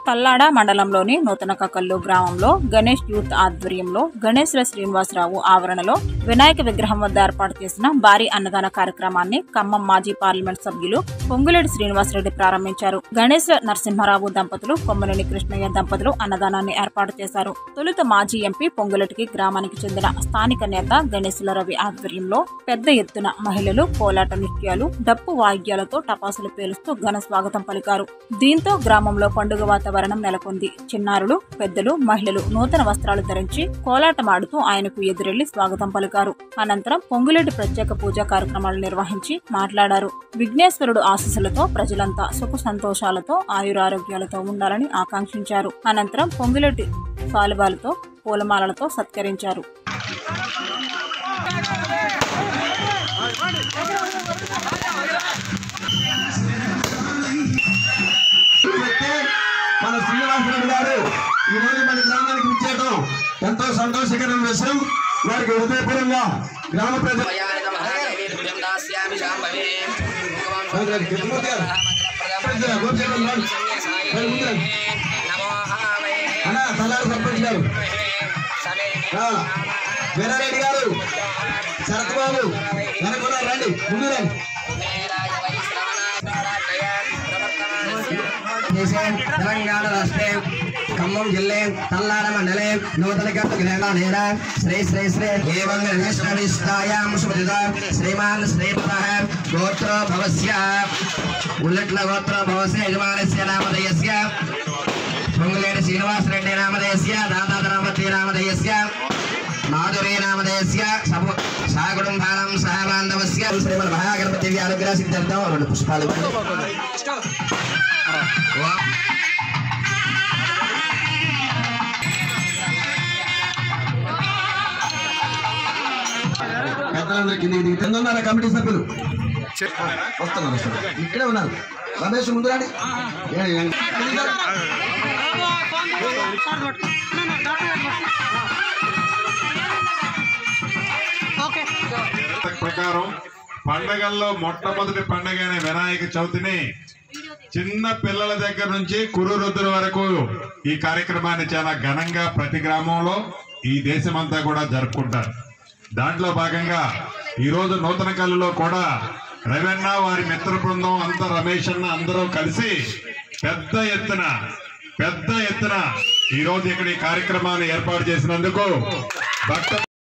తల్లాడ మండలంలోని నూతన కకల్లు గ్రామంలో గణేష్ యూత్ ఆధ్వర్యంలో గణేశ్వర శ్రీనివాసరావు ఆవరణలో వినాయక విగ్రహం వద్ద ఏర్పాటు చేసిన భారీ అన్నదాన కార్యక్రమాన్ని ఖమ్మం మాజీ పార్లమెంట్ సభ్యులు పొంగులేటి శ్రీనివాసరెడ్డి ప్రారంభించారు గణేశ్ నరసింహారావు దంపతులు కొమ్మనేని కృష్ణయ్య దంపతులు అన్నదానాన్ని ఏర్పాటు చేశారు తొలుత మాజీ ఎంపీ పొంగులేటికి గ్రామానికి చెందిన స్థానిక నేత గణేశుల రవి ఆధ్వర్యంలో పెద్ద ఎత్తున మహిళలు కోలాట నృత్యాలు డప్పు వాయిద్యాలతో టపాసులు పేలుస్తూ ఘన స్వాగతం పలికారు దీంతో గ్రామంలో పండుగ వాతావరణం నెలకొంది చిన్నారులు పెద్దలు మహిళలు నూతన వస్త్రాలు ధరించి కోలాటమాడుతూ ఆయనకు ఎదురెళ్లి స్వాగతం పలికారు అనంతరం పొంగులేటి ప్రత్యేక పూజా కార్యక్రమాలు నిర్వహించి మాట్లాడారు విఘ్నేశ్వరుడు ఆశీస్సులతో ప్రజలంతా సుఖ సంతోషాలతో ఆయురారోగ్యాలతో ఉండాలని ఆకాంక్షించారు అనంతరం పొంగులేటి సాలుబాలతో పూలమాలలతో సత్కరించారు వ్యక్తి మన శ్రీనివాసరెడ్డి గారు ఈ రోజు మన గ్రామానికి విచ్చేయడం ఎంతో సంతోషకరమైన విషయం వారికి హృదయపూర్వంగా గ్రామ ప్రజలు కృష్ణమూర్తి గారు, గోపిచంద్ర గారు, మరి ముందు రండి. అన్న తల్లారి సర్పంచ్ గారు ఆ, వీరారెడ్డి గారు శరత్ బాబు వెనకున్నారు రండి ముందు రండి దేశే తెలంగాణ రాష్ట్రే ఖమ్మం జిల్ಲೆ తల్లాడ మండలే నూతన గ్రామేణ శ్రీ శ్రీ శ్రీ ఏవం విష్ణవిష్టాయాం సుమతిద శ్రీమాన్ శ్రీపద గోత్ర భవస్య ఉల్లట్ల గోత్ర భవస్య యజమానస్య నామధేయస్య పొంగులేటి శ్రీనివాస్ రెడ్డి నామధేయస్య దాదాత రామతి నామధేయస్య మాధురి నామధేయస్య సపు సాకుటుంబానం సహ బాంధవస్య శ్రీమన్ మహాగణపతి అనుగ్రహ సిద్ధార్థం రెండు పుష్పాలు ఇవ్వండి. వా- పెద్దలందరికీ కింద కింద ఉన్నారు కమిటీ సభ్యులు వస్తున్నారు వస్తున్నారు. ఇక్కడే ఉన్నారు రమేష్ ముందు రాని ఏ- ఏ- ప్రకారం పండగల్లో మొట్టమొదటి పండగ అయిన వినాయక చవితిని చిన్న పిల్లల దగ్గర నుంచి కురువృద్ధుల వరకు ఈ కార్యక్రమాన్ని చాలా ఘనంగా ప్రతి గ్రామంలో ఈ దేశమంతా కూడా జరుపుకుంటారు దాంట్లో భాగంగా ఈ రోజు నూతన కళ్ళలో కూడా రవెన్న వారి మిత్ర బృందం అంతా రమేష్ అన్న అందరూ కలిసి పెద్ద ఎత్తున పెద్ద ఎత్తున ఈ రోజు ఇక్కడ ఈ కార్యక్రమాన్ని ఏర్పాటు చేసినందుకు భక్త